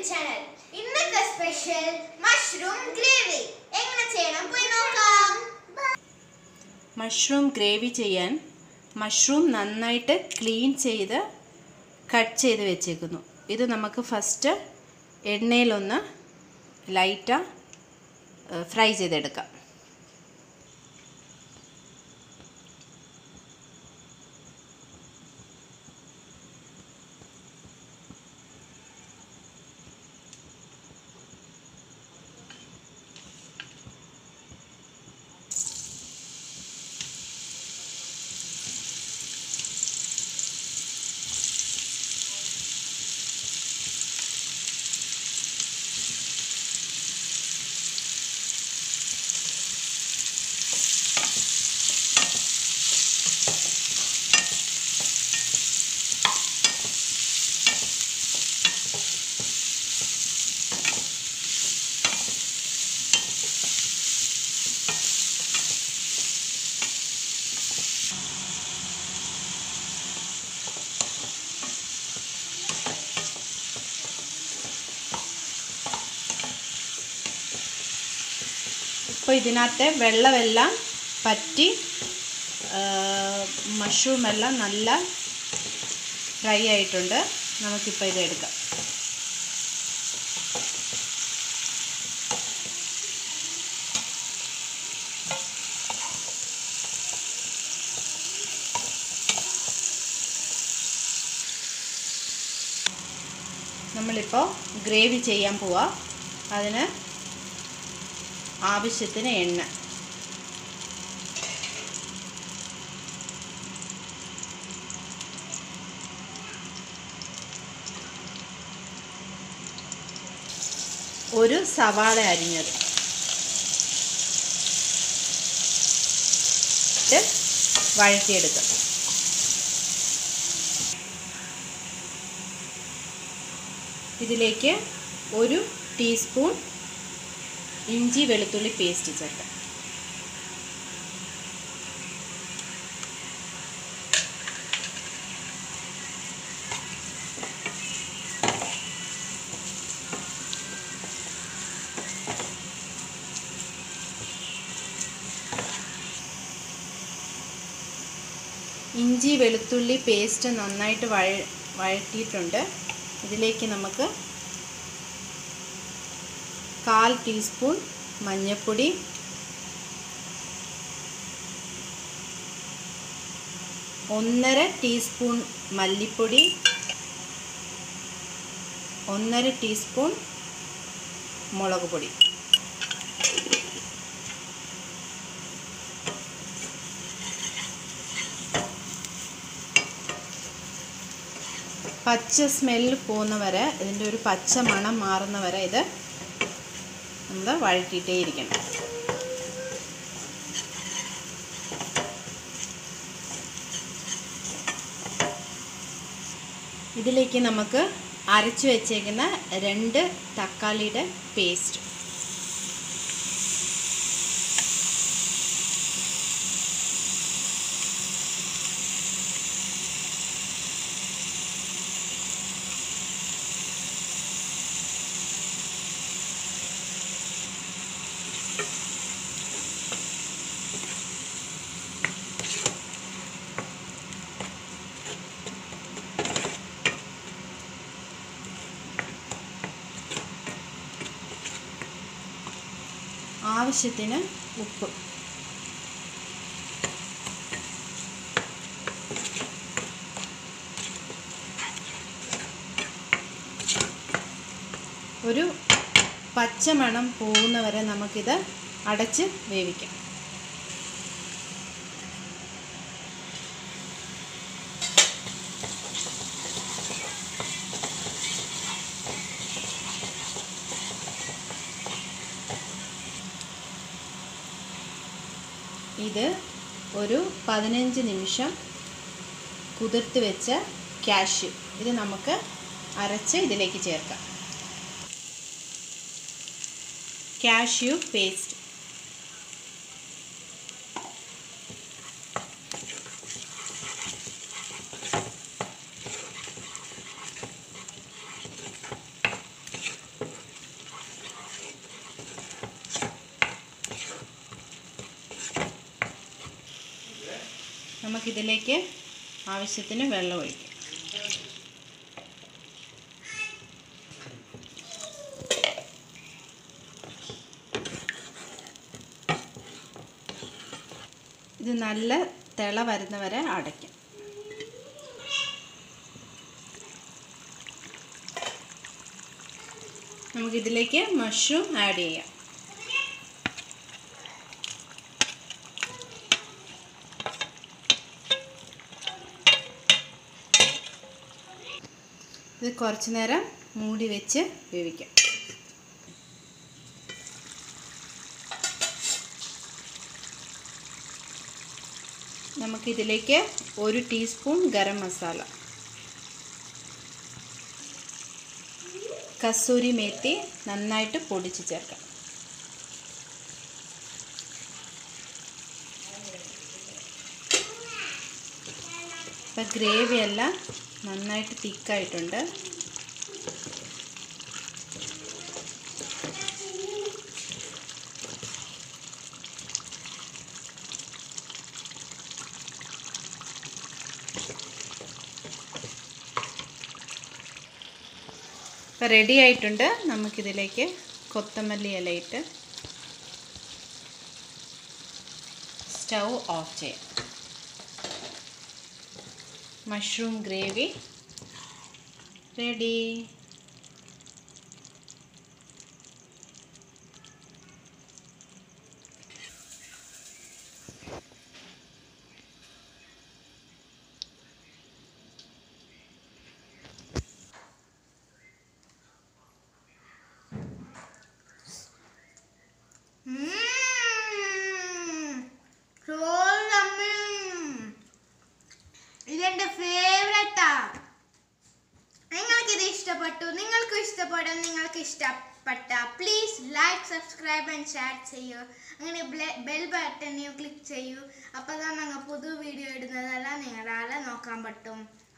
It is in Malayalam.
ചാനൽ ഇന്നത്തെ സ്പെഷ്യൽ മഷ്റൂം ഗ്രേവി എങ്ങനെ ചെയ്യണം പോയി നോക്കാം മഷ്റൂം ഗ്രേവി ചെയ്യാൻ മഷ്റൂം നന്നായിട്ട് ക്ലീൻ ചെയ്ത് കട്ട് ചെയ്ത് വെച്ചേക്കുന്നു ഇത് നമുക്ക് ഫസ്റ്റ് എണ്ണയിലൊന്ന് ലൈറ്റാ ഫ്രൈ ചെയ്തെടുക്കാം ഇപ്പോൾ ഇതിനകത്തെ വെള്ളമെല്ലാം പറ്റി മഷ്റൂം എല്ലാം നല്ല ഫ്രൈ ആയിട്ടുണ്ട് നമുക്കിപ്പോൾ ഇത് എടുക്കാം നമ്മളിപ്പോൾ ഗ്രേവി ചെയ്യാൻ പോവാം അതിന് ആവശ്യത്തിന് എണ്ണ ഒരു സവാള അരിഞ്ഞത് ഇട്ട് വഴറ്റിയെടുക്കാം ഇതിലേക്ക് ഒരു ടീസ്പൂൺ ഇഞ്ചി വെളുത്തുള്ളി പേസ്റ്റ് ചേർക്കാം ഇഞ്ചി വെളുത്തുള്ളി പേസ്റ്റ് നന്നായിട്ട് വഴ വഴറ്റിയിട്ടുണ്ട് ഇതിലേക്ക് നമുക്ക് കാൽ ടീസ്പൂൺ മഞ്ഞൾപ്പൊടി ഒന്നര ടീസ്പൂൺ മല്ലിപ്പൊടി ഒന്നര ടീസ്പൂൺ മുളക് പൊടി പച്ച സ്മെല്ല് പോകുന്ന വരെ ഇതിൻ്റെ ഒരു പച്ച മണം മാറുന്ന വരെ ഇത് നമ്മൾ വഴറ്റിയിട്ടേ ഇരിക്കണം ഇതിലേക്ക് നമുക്ക് അരച്ചു വെച്ചേക്കുന്ന രണ്ട് തക്കാളിയുടെ പേസ്റ്റ് ആവശ്യത്തിന് ഉപ്പ് ഒരു പച്ചമണം പോകുന്നവരെ നമുക്കിത് അടച്ച് വേവിക്കാം ഇത് ഒരു പതിനഞ്ച് നിമിഷം കുതിർത്ത് വെച്ച ക്യാഷ്യൂ ഇത് നമുക്ക് അരച്ച് ഇതിലേക്ക് ചേർക്കാം കാഷ്യൂ പേസ്റ്റ് നമുക്കിതിലേക്ക് ആവശ്യത്തിന് വെള്ളം ഒഴിക്കാം ഇത് നല്ല തിള വരുന്നവരെ അടയ്ക്കാം നമുക്കിതിലേക്ക് മഷ്റൂം ആഡ് ചെയ്യാം ഇത് കുറച്ച് നേരം മൂടി വെച്ച് വേവിക്കാം നമുക്കിതിലേക്ക് ഒരു ടീസ്പൂൺ ഗരം മസാല കസൂരി മേത്തി നന്നായിട്ട് പൊടിച്ച് ചേർക്കാം ഇപ്പം ഗ്രേവി എല്ലാം നന്നായിട്ട് തിക്കായിട്ടുണ്ട് ഇപ്പം റെഡി ആയിട്ടുണ്ട് നമുക്കിതിലേക്ക് കൊത്തമല്ലി ഇലയിട്ട് സ്റ്റൗ ഓഫ് ചെയ്യാം മഷ്റൂം ഗ്രേവി റെഡി ഇതെന്റെ ഫേവറേറ്റാ നിങ്ങൾക്ക് ഇത് ഇഷ്ടപ്പെട്ടു നിങ്ങൾക്ക് ഇഷ്ടപ്പെടും നിങ്ങൾക്ക് ഇഷ്ടപ്പെട്ട please like subscribe and share ചെയ്യൂ അങ്ങനെ ബെൽ ബട്ടണിൽ ക്ലിക്ക് ചെയ്യൂ അപ്പോൾ തന്നെ ഞങ്ങൾ പുതു വീഡിയോ ഇടുന്നതെല്ലാം നിങ്ങളാൽ നോക്കാൻ പറ്റും